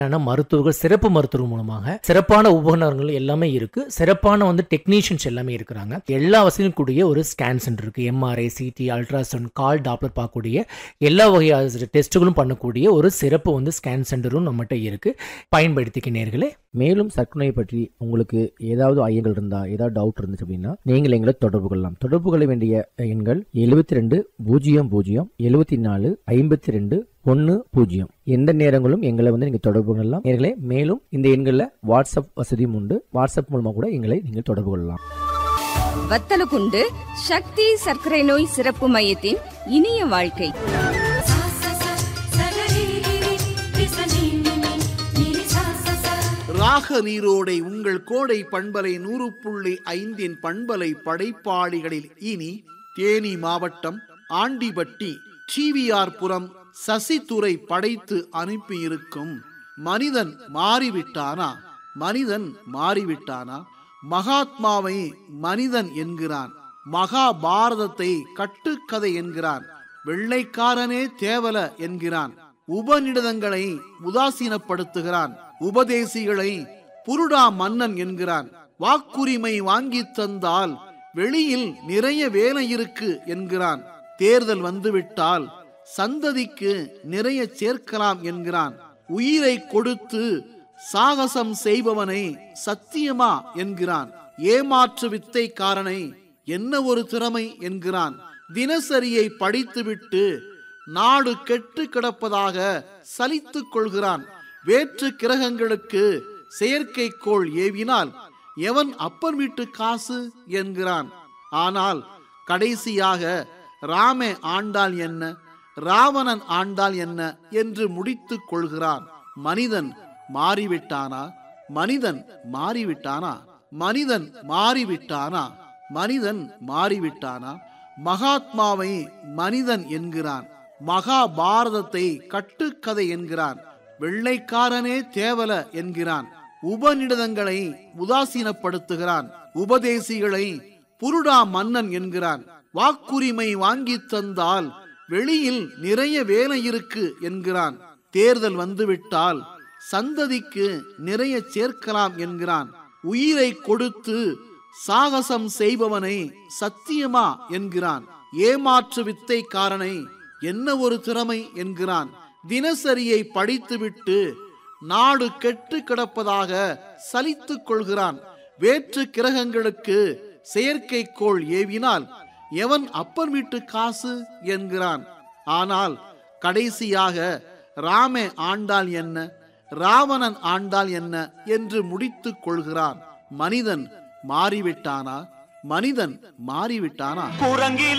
ஆனா மருத்துவர்கள் சிறப்பு மருத்துவர் மூலமாக சிறப்பான உபகரணங்கள் எல்லாமே இருக்கு சிறப்பான வந்து டெக்னீஷியன்ஸ் எல்லாமே இருக்கிறாங்க எல்லா வசதியும் கூடிய ஒரு ஸ்கேன் சென்டர் இருக்கு எம்ஆர்ஐ சிடி அல்ட்ராசவுண்ட் கால் டாப்லர் பார்க்கக்கூடிய எல்லா வகையான டெஸ்ட்டுகளும் பண்ணக்கூடிய ஒரு சிறப்பு வந்து ஸ்கேன் சென்டரும் நம்மகிட்ட இருக்கு பயன்படுத்திக்க நேர்களே மேலும் சர்க்கரை பற்றி உங்களுக்கு ஏதாவது ஐயங்கள் இருந்தா ஏதாவது டவுட் இருந்துச்சு அப்படின்னா நீங்கள் எங்களை தொடர்பு கொள்ளலாம் தொடர்பு கொள்ள வேண்டிய எண்கள் எழுபத்தி ரெண்டு பூஜ்ஜியம் பூஜ்ஜியம் எழுபத்தி நாலு ஐம்பத்தி ரெண்டு ஒன்று பூஜ்ஜியம் எந்த நேரங்களும் எங்களை வந்து நீங்கள் தொடர்பு கொள்ளலாம் நேர்களே மேலும் இந்த எண்களில் வாட்ஸ்அப் வசதியும் உண்டு வாட்ஸ்அப் மூலமாக கூட எங்களை நீங்கள் தொடர்பு கொள்ளலாம் வத்தலகுண்டு சக்தி சர்க்கரை நோய் சிறப்பு மையத்தின் இனிய வாழ்க்கை सा सा सा सगरिरिरि रिसनिनिनि निरि सा सा सा ராக நீரோடை உங்கள் கோடை பண்பலை நூறு புள்ளி ஐந்தின் பண்பலை படைப்பாளிகளில் இனி தேனி மாவட்டம் ஆண்டிபட்டி டிவிஆர் புரம் சசிதுரை படைத்து அனுப்பியிருக்கும் மனிதன் மாறிவிட்டானா மனிதன் மாறிவிட்டானா மகாத்மாவை மனிதன் என்கிறான் மகாபாரதத்தை கட்டுக்கதை என்கிறான் வெள்ளைக்காரனே தேவல என்கிறான் உபநிடதங்களை உதாசீனப்படுத்துகிறான் உபதேசிகளை புருடா மன்னன் என்கிறான் வாக்குரிமை வாங்கித் தந்தால் வெளியில் நிறைய வேலை இருக்கு என்கிறான் தேர்தல் வந்துவிட்டால் சந்ததிக்கு நிறைய சேர்க்கலாம் என்கிறான் உயிரை கொடுத்து சாகசம் செய்பவனை சத்தியமா என்கிறான் ஏமாற்று வித்தைக்காரனை என்ன ஒரு திறமை என்கிறான் தினசரியை படித்துவிட்டு நாடு கெட்டு கிடப்பதாக சலித்துக் கொள்கிறான் வேற்று கிரகங்களுக்கு செயற்கைக்கோள் ஏவினால் எவன் அப்பன் வீட்டு காசு என்கிறான் ஆனால் கடைசியாக ராமே ஆண்டால் என்ன ராவணன் ஆண்டால் என்ன என்று முடித்துக் கொள்கிறான் மனிதன் மாறிவிட்டானா மனிதன் மாறிவிட்டானா மனிதன் மாறிவிட்டானா மனிதன் மாறிவிட்டானா மகாத்மாவை மனிதன் என்கிறான் மகாபாரதத்தை கட்டுக்கதை என்கிறான் வெள்ளைக்காரனே தேவல என்கிறான் உபநிடதங்களை உதாசீனப்படுத்துகிறான் உபதேசிகளை புருடா மன்னன் என்கிறான் வாக்குரிமை வாங்கித் தந்தால் வெளியில் நிறைய வேலை இருக்கு என்கிறான் தேர்தல் வந்துவிட்டால் சந்ததிக்கு நிறைய சேர்க்கலாம் என்கிறான் உயிரை கொடுத்து சாகசம் செய்பவனை சத்தியமா என்கிறான் ஏமாற்று வித்தைக்காரனை என்ன ஒரு திறமை என்கிறான் தினசரியை படித்துவிட்டு நாடு கெட்டு கிடப்பதாக சலித்துக் கொள்கிறான் வேற்று கிரகங்களுக்கு செயற்கைக்கோள் ஏவினால் எவன் அப்பன் வீட்டு காசு என்கிறான் ஆனால் கடைசியாக ராமே ஆண்டால் என்ன ராவணன் ஆண்டால் என்ன என்று முடித்துக் கொள்கிறான் மனிதன் மாறிவிட்டானா மனிதன் மாறிவிட்டானா குரங்கில்